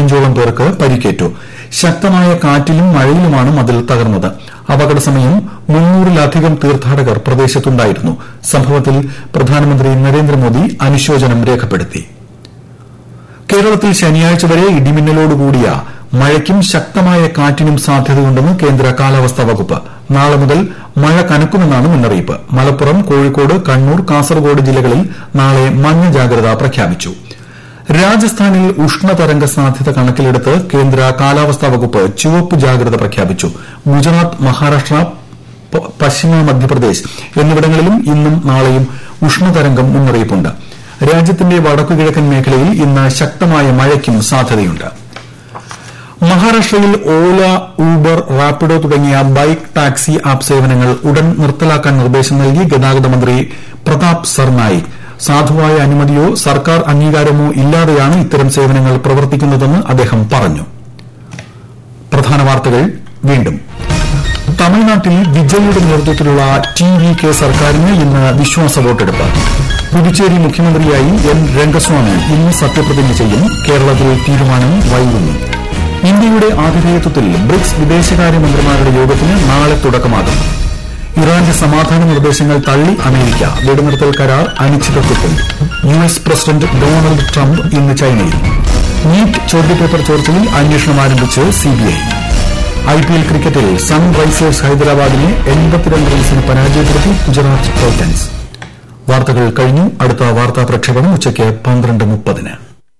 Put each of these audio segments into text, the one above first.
പതിനഞ്ചോളം പേർക്ക് പരിക്കേറ്റു ശക്തമായ കാറ്റിലും മഴയിലുമാണ് മതിൽ തകർന്നത് അപകട സമയം മുന്നൂറിലധികം തീർത്ഥാടകർ പ്രദേശത്തുണ്ടായിരുന്നു സംഭവത്തിൽ പ്രധാനമന്ത്രി നരേന്ദ്രമോദി അനുശോചനം രേഖപ്പെടുത്തി കേരളത്തിൽ ശനിയാഴ്ച വരെ ഇടിമിന്നലോടുകൂടിയ മഴയ്ക്കും ശക്തമായ കാറ്റിനും സാധ്യതയുണ്ടെന്ന് കേന്ദ്ര കാലാവസ്ഥാ വകുപ്പ് നാളെ മുതൽ മഴ കനക്കുമെന്നാണ് മുന്നറിയിപ്പ് മലപ്പുറം കോഴിക്കോട് കണ്ണൂർ കാസർഗോഡ് ജില്ലകളിൽ നാളെ മഞ്ഞ ജാഗ്രത പ്രഖ്യാപിച്ചു രാജസ്ഥാനിൽ ഉഷ്ണതരംഗ സാധ്യത കണക്കിലെടുത്ത് കേന്ദ്ര കാലാവസ്ഥാ വകുപ്പ് ചുവപ്പ് ജാഗ്രത പ്രഖ്യാപിച്ചു ഗുജറാത്ത് മഹാരാഷ്ട്ര പശ്ചിമ മധ്യപ്രദേശ് എന്നിവിടങ്ങളിലും ഇന്നും നാളെയും ഉഷ്ണതരംഗം മുന്നറിയിപ്പുണ്ട് രാജ്യത്തിന്റെ വടക്കുകിഴക്കൻ മേഖലയിൽ ഇന്ന് ശക്തമായ മഴയ്ക്കും സാധ്യതയുണ്ട് മഹാരാഷ്ട്രയിൽ ഓല ഊബർ റാപ്പിഡോ തുടങ്ങിയ ബൈക്ക് ടാക്സി ആപ്പ് സേവനങ്ങൾ ഉടൻ നിർത്തലാക്കാൻ നിർദ്ദേശം നൽകി ഗതാഗത മന്ത്രി പ്രതാപ് സർനായിക് സാധുവായ അനുമതിയോ സർക്കാർ അംഗീകാരമോ ഇല്ലാതെയാണ് ഇത്തരം സേവനങ്ങൾ പ്രവർത്തിക്കുന്നതെന്ന് അദ്ദേഹം പറഞ്ഞു പ്രധാന വാർത്തകൾ വീണ്ടും തമിഴ്നാട്ടിൽ വിജയുടെ നേതൃത്വത്തിലുള്ള ടി വി കെ സർക്കാരിന് ഇന്ന് വിശ്വാസ വോട്ടെടുപ്പ് പുതുച്ചേരി മുഖ്യമന്ത്രിയായി എൻ രംഗസ്വാമി ഇന്ന് സത്യപ്രതിജ്ഞ ചെയ്യും കേരളത്തിൽ തീരുമാനം വൈകുന്നു ഇന്ത്യയുടെ ആതിഥേയത്വത്തിൽ ബ്രിക്സ് വിദേശകാര്യമന്ത്രിമാരുടെ യോഗത്തിന് നാളെ തുടക്കമാകും ഇറാന്റെ സമാധാന നിർദ്ദേശങ്ങൾ തള്ളി അമേരിക്ക വെടിനിർത്തൽ കരാർ അനിശ്ചിതത്വത്തിൽ U S president Donald Trump ഇന്ന് ചൈനയിൽ നീറ്റ് ചോദ്യപേപ്പർ ചോർച്ചയിൽ അന്വേഷണം ആരംഭിച്ച് സിബിഐ ഐപിഎൽ ക്രിക്കറ്റിൽ സൺറൈസേഴ്സ് ഹൈദരാബാദിനെ എൺപത്തിരണ്ട് റൺസിന് പരാജയപ്പെടുത്തി ഗുജറാത്ത് ടൈറ്റൻസ് വാർത്തകൾ കഴിഞ്ഞു അടുത്ത വാർത്താ പ്രക്ഷേപണം ഉച്ചയ്ക്ക് പന്ത്രണ്ട് മുപ്പതിന്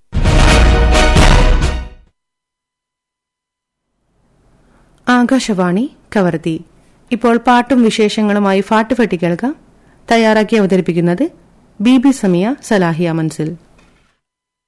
ആകാശവാണി കവർത്തി ഇപ്പോൾ പാട്ടും വിശേഷങ്ങളുമായി ഫാട്ടുഫെട്ടി കേൾക്കാം തയ്യാറാക്കി അവതരിപ്പിക്കുന്നത് ബി ബി സമിയ സലാഹിയ മൻസിൽ